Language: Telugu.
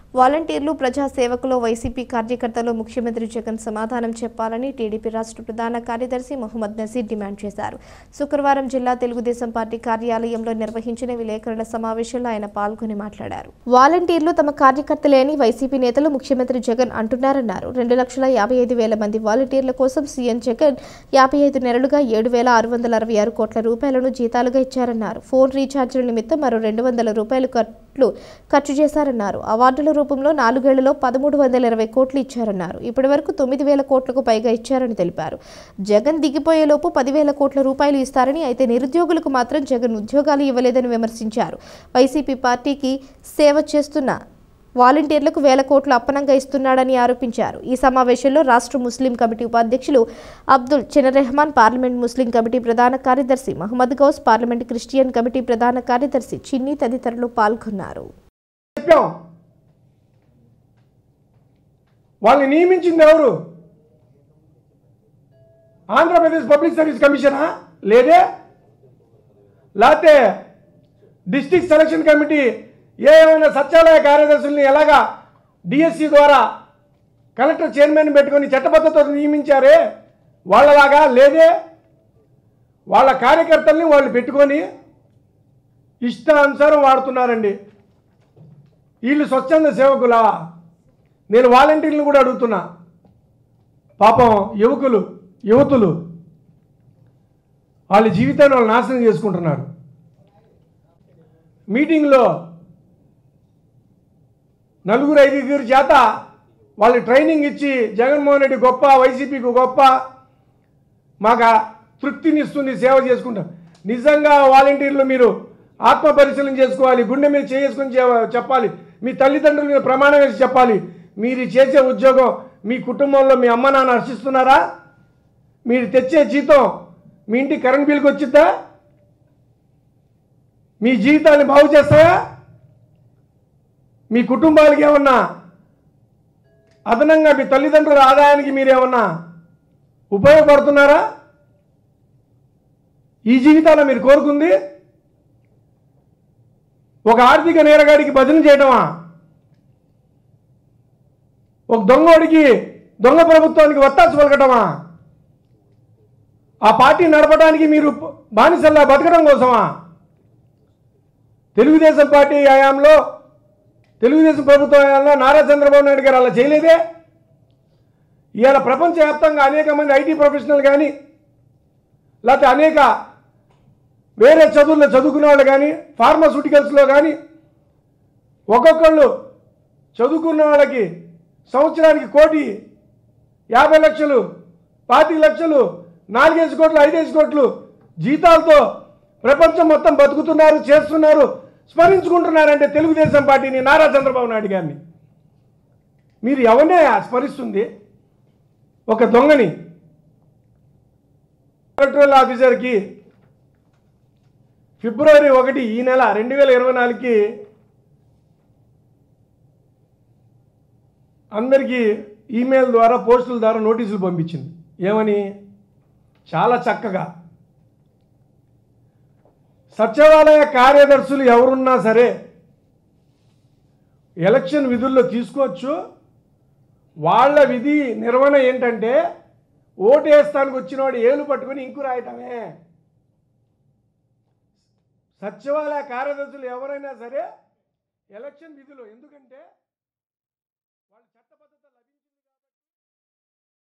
వాలంటీర్లు ప్రజా సేవకులు వైసీపీ కార్యకర్తలు ముఖ్యమంత్రి జగన్ సమాధానం చెప్పాలని టీడీపీ రాష్ట్ర ప్రధాన కార్యదర్శి మొహమ్మద్ నసీర్ డిమాండ్ చేశారు శుక్రవారం జిల్లా తెలుగుదేశం పార్టీ కార్యాలయంలో నిర్వహించిన విలేకరుల సమావేశంలో ఆయన పాల్గొని మాట్లాడారు వాలంటీర్లు తమ కార్యకర్తలే అని వైసీపీ నేతలు ముఖ్యమంత్రి జగన్ అంటున్నారన్నారు రెండు లక్షల యాభై ఐదు వేల మంది వాలంటీర్ల కోసం సీఎం జగన్ యాభై ఐదు నెలలుగా ఏడు వేల ఆరు వందల అరవై ఆరు కోట్ల రూపాయలను జీతాలుగా ఇచ్చారన్నారు ఫోన్ రీఛార్జీల నిమిత్తం మరో రెండు వందల రూపాయలు ఖర్చు ఖర్చు చేశారన్నారు అవార్డుల రూపంలో నాలుగేళ్లలో పదమూడు వందల ఇరవై కోట్లు ఇచ్చారన్నారు ఇప్పటి వరకు తొమ్మిది వేల కోట్లకు పైగా ఇచ్చారని తెలిపారు జగన్ దిగిపోయేలోపు పదివేల కోట్ల రూపాయలు ఇస్తారని అయితే నిరుద్యోగులకు మాత్రం జగన్ ఉద్యోగాలు ఇవ్వలేదని విమర్శించారు వైసీపీ పార్టీకి సేవ చేస్తున్న వాలంటీర్లకు వేల కోట్లు అప్పనంగా ఇస్తున్నాడని ఆరోపించారు ఈ సమావేశంలో రాష్ట్ర ముస్లిం కమిటీ ఉపాధ్యక్షులు Abdul Chinarehaman parliament Muslim committee ప్రధాన కార్యదర్శి Mohammed Ghouse parliament Christian committee ప్రధాన కార్యదర్శి చిన్ని తదితరులు పాల్గొన్నారు చెప్పాం వాళ్ళని నియమించింది ఎవరు ఆంధ్రప్రదేశ్ పబ్లిక్ సర్వీస్ కమిషనా లేదే లేకపోతే డిస్టిక్ సెలక్షన్ కమిటీ ఏ ఏమైనా సచివాలయ కార్యదర్శుల్ని ఎలాగా డిఎస్సి ద్వారా కలెక్టర్ చైర్మన్ పెట్టుకొని చట్టబద్ధతో నియమించారే వాళ్ళలాగా లేదే వాళ్ళ కార్యకర్తల్ని వాళ్ళు పెట్టుకొని ఇష్టానుసారం వాడుతున్నారండి వీళ్ళు స్వచ్ఛంద సేవకులా నేను వాలంటీర్లను కూడా అడుగుతున్నా పాపం యువకులు యువతులు వాళ్ళ జీవితాన్ని వాళ్ళు నాశనం చేసుకుంటున్నారు మీటింగ్లో నలుగురు ఐదుగురు చేత వాళ్ళు ట్రైనింగ్ ఇచ్చి జగన్మోహన్ రెడ్డి గొప్ప వైసీపీకి గొప్ప మాకు ఆ తృప్తినిస్తుంది సేవ చేసుకుంటాం నిజంగా వాలంటీర్లు మీరు ఆత్మ పరిశీలన చేసుకోవాలి గుండె మీద చేసుకుని చెప్పాలి మీ తల్లిదండ్రుల మీద ప్రమాణం వేసి చెప్పాలి మీరు చేసే ఉద్యోగం మీ కుటుంబంలో మీ అమ్మ నాన్న హర్షిస్తున్నారా మీరు తెచ్చే జీతం మీ ఇంటి కరెంట్ బిల్కి వచ్చిద్దా మీ జీవితాన్ని బాగు చేస్తాయా మీ కుటుంబాలకి ఏమన్నా అదనంగా మీ తల్లిదండ్రుల ఆదాయానికి మీరేమన్నా ఉపయోగపడుతున్నారా ఈ జీవితాన్ని మీరు కోరుకుంది ఒక ఆర్థిక నేరగాడికి భజన చేయటమా ఒక దొంగోడికి దొంగ ప్రభుత్వానికి వత్తాసు పలకటమా ఆ పార్టీ నడపడానికి మీరు బానిసల్లా బతకడం కోసమా తెలుగుదేశం పార్టీ హయాంలో తెలుగుదేశం ప్రభుత్వం హయాంలో నారా చంద్రబాబు నాయుడు గారు అలా చేయలేదే ఇవాళ ప్రపంచవ్యాప్తంగా అనేక మంది ఐటీ ప్రొఫెషనల్ కానీ లేకపోతే అనేక వేరే చదువుల్లో చదువుకునే వాళ్ళు కానీ ఫార్మాస్యూటికల్స్లో కానీ ఒక్కొక్కళ్ళు చదువుకున్న వాళ్ళకి సంవత్సరానికి కోటి యాభై లక్షలు పాతిక లక్షలు నాలుగేసి కోట్లు ఐదేసి కోట్లు జీతాలతో ప్రపంచం మొత్తం బతుకుతున్నారు చేస్తున్నారు స్మరించుకుంటున్నారంటే తెలుగుదేశం పార్టీని నారా చంద్రబాబు నాయుడు గారిని మీరు ఎవరినే స్మరిస్తుంది ఒక దొంగని ఎలక్ట్రల్ ఆఫీసర్కి ఫిబ్రవరి ఒకటి ఈ నెల రెండు వేల ఇరవై నాలుగుకి అందరికీ ఈమెయిల్ ద్వారా పోస్టుల ద్వారా నోటీసులు పంపించింది ఏమని చాలా చక్కగా సచివాలయ కార్యదర్శులు ఎవరున్నా సరే ఎలక్షన్ విధుల్లో తీసుకోవచ్చు వాళ్ళ విధి నిర్వహణ ఏంటంటే ఓటు వేస్తానికి వచ్చినవాడు ఏలు పట్టుకొని ఇంకు రాయటమే సచివాలయ కార్యదర్శులు ఎవరైనా సరే ఎలక్షన్ విధులు ఎందుకంటే